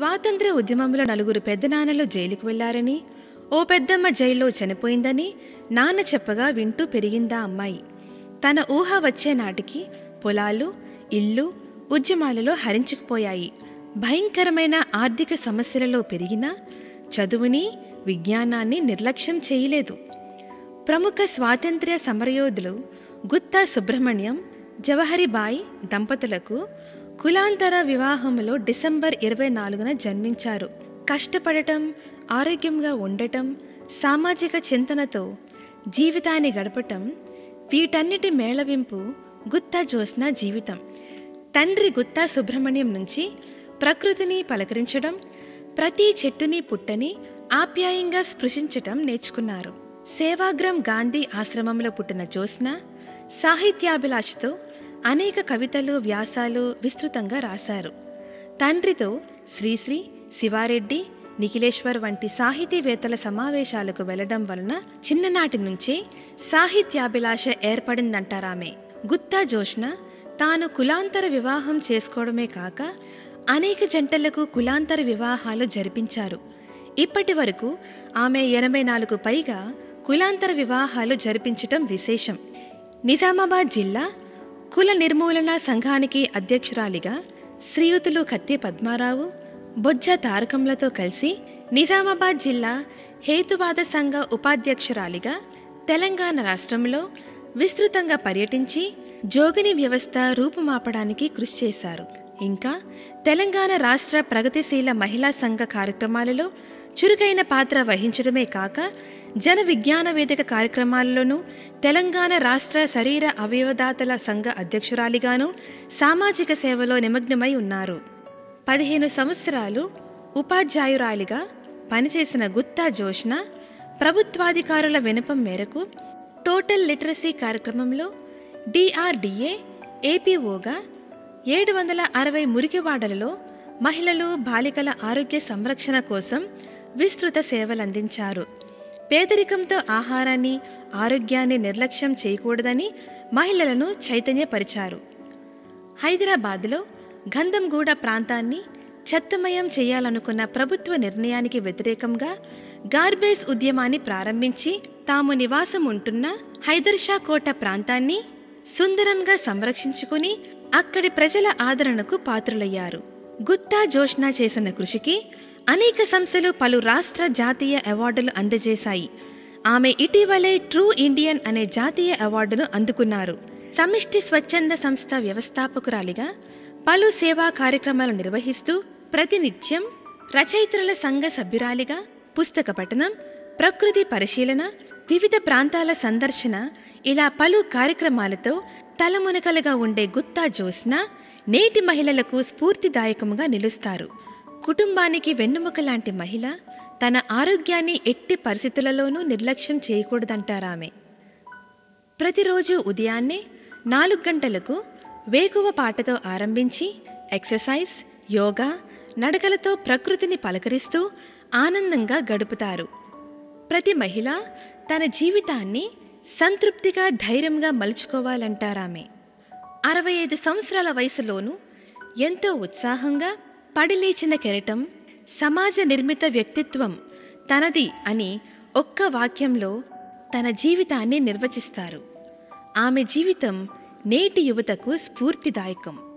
స్వాతంత్ర్య ఉద్యమంలో నలుగురు పెద్దనాన్నలు జైలుకు వెళ్లారని ఓ పెద్దమ్మ జైల్లో చనిపోయిందని నాన్న చెప్పగా వింటూ పెరిగిందా అమ్మాయి తన ఊహ వచ్చే నాటికి పొలాలు ఇల్లు ఉద్యమాలలో హరించుకుపోయాయి భయంకరమైన ఆర్థిక సమస్యలలో పెరిగిన చదువుని విజ్ఞానాన్ని నిర్లక్ష్యం చేయలేదు ప్రముఖ స్వాతంత్ర్య సమరయోధులు గుత్తా సుబ్రహ్మణ్యం జవహరిబాయి దంపతులకు కులాంతర వివాహములో డిసెంబర్ ఇరవై నాలుగున జన్మించారు కష్టపడటం ఆరోగ్యంగా ఉండటం సామాజిక చింతనతో జీవితాన్ని గడపటం వీటన్నిటి మేళవింపు గుత్తా జ్యోత్స్న జీవితం తండ్రి గుత్తా సుబ్రహ్మణ్యం నుంచి ప్రకృతిని పలకరించడం ప్రతి చెట్టుని పుట్టని ఆప్యాయంగా స్పృశించటం నేర్చుకున్నారు సేవాగ్రం గాంధీ ఆశ్రమంలో పుట్టిన జ్యోత్స్న సాహిత్యాభిలాషతో అనేక కవితలు వ్యాసాలు విస్తృతంగా రాశారు తండ్రితో శ్రీశ్రీ శివారెడ్డి నిఖిలేశ్వర్ వంటి సాహితీవేత్తల సమావేశాలకు వెళ్లడం వలన చిన్ననాటి నుంచే సాహిత్యాభిలాష ఏర్పడిందంటారామె గుత్తా జోష్న తాను కులాంతర వివాహం చేసుకోవడమే కాక అనేక జంటలకు కులాంతర వివాహాలు జరిపించారు ఇప్పటి వరకు ఆమె ఎనభై నాలుగు పైగా కులాంతర వివాహాలు జరిపించటం విశేషం నిజామాబాద్ జిల్లా కుల నిర్మూలన సంఘానికి అధ్యక్షురాలిగా శ్రీయుతులు కత్తి పద్మారావు బొజ్జ తారకములతో కలిసి నిజామాబాద్ జిల్లా హేతువాద సంఘ ఉపాధ్యక్షురాలిగా తెలంగాణ రాష్ట్రంలో విస్తృతంగా పర్యటించి జోగిని వ్యవస్థ రూపుమాపడానికి కృషి చేశారు ఇంకా తెలంగాణ రాష్ట్ర ప్రగతిశీల మహిళా సంఘ కార్యక్రమాలలో చురుకైన పాత్ర వహించడమే కాక జన విజ్ఞాన వేదిక కార్యక్రమాలలోనూ తెలంగాణ రాష్ట్ర శరీర అవయవదాతల సంఘ అధ్యక్షురాలిగాను సామాజిక సేవలో నిమగ్నమై ఉన్నారు పదిహేను సంవత్సరాలు ఉపాధ్యాయురాలిగా పనిచేసిన గుత్తా జోష్న ప్రభుత్వాధికారుల వినపం మేరకు టోటల్ లిటరసీ కార్యక్రమంలో డిఆర్డిఏ ఏపీఓగా ఏడు వందల అరవై మురికివాడలలో మహిళలు బాలికల ఆరోగ్య సంరక్షణ కోసం విస్తృత సేవలందించారు పేదరికంతో ఆహారాన్ని ఆరోగ్యాన్ని నిర్లక్ష్యం చేయకూడదని మహిళలను చైతన్యపరిచారు హైదరాబాద్లో గంధంగూడ ప్రాంతాన్ని చెత్తమయం చేయాలనుకున్న ప్రభుత్వ నిర్ణయానికి వ్యతిరేకంగా గార్బేజ్ ఉద్యమాన్ని ప్రారంభించి తాము నివాసం ఉంటున్న హైదర్షా కోట ప్రాంతాన్ని సుందరంగా సంరక్షించుకుని అక్కడి ప్రజల ఆదరణకు పాత్రులయ్యారు గుత్తా జోష్నా చేసిన కృషికి అనేక సంస్థలు పలు రాష్ట్ర జాతీయ అవార్డులు అందజేశాయి ఆమె ఇటీవలే ట్రూ ఇండియన్ అనే జాతీయ అవార్డును అందుకున్నారు సమిష్టి స్వచ్ఛంద సంస్థ వ్యవస్థాపకురాలిగా పలు సేవా కార్యక్రమాలు నిర్వహిస్తూ ప్రతినిత్యం రచయిత్రుల సంఘ సభ్యురాలిగా పుస్తక పఠనం ప్రకృతి పరిశీలన వివిధ ప్రాంతాల సందర్శన ఇలా పలు కార్యక్రమాలతో తలమునకలుగా ఉండే గుత్తా జోస్న నేటి మహిళలకు స్ఫూర్తిదాయకముగా నిలుస్తారు కుటుంబానికి వెన్నుముక లాంటి మహిళ తన ఆరోగ్యాన్ని ఎట్టి పరిస్థితులలోనూ నిర్లక్ష్యం చేయకూడదంటారామె ప్రతిరోజు ఉదయాన్నే నాలుగు గంటలకు వేకువ పాటతో ఆరంభించి ఎక్సర్సైజ్ యోగా నడకలతో ప్రకృతిని పలకరిస్తూ ఆనందంగా గడుపుతారు ప్రతి మహిళ తన జీవితాన్ని సంతృప్తిగా ధైర్యంగా మలుచుకోవాలంటారామె అరవై ఐదు సంవత్సరాల వయసులోనూ ఎంతో ఉత్సాహంగా పడిలేచిన కెరటం సమాజ నిర్మిత వ్యక్తిత్వం తనది అని ఒక్క వాక్యంలో తన జీవితాన్ని నిర్వచిస్తారు ఆమె జీవితం నేటి యువతకు స్ఫూర్తిదాయకం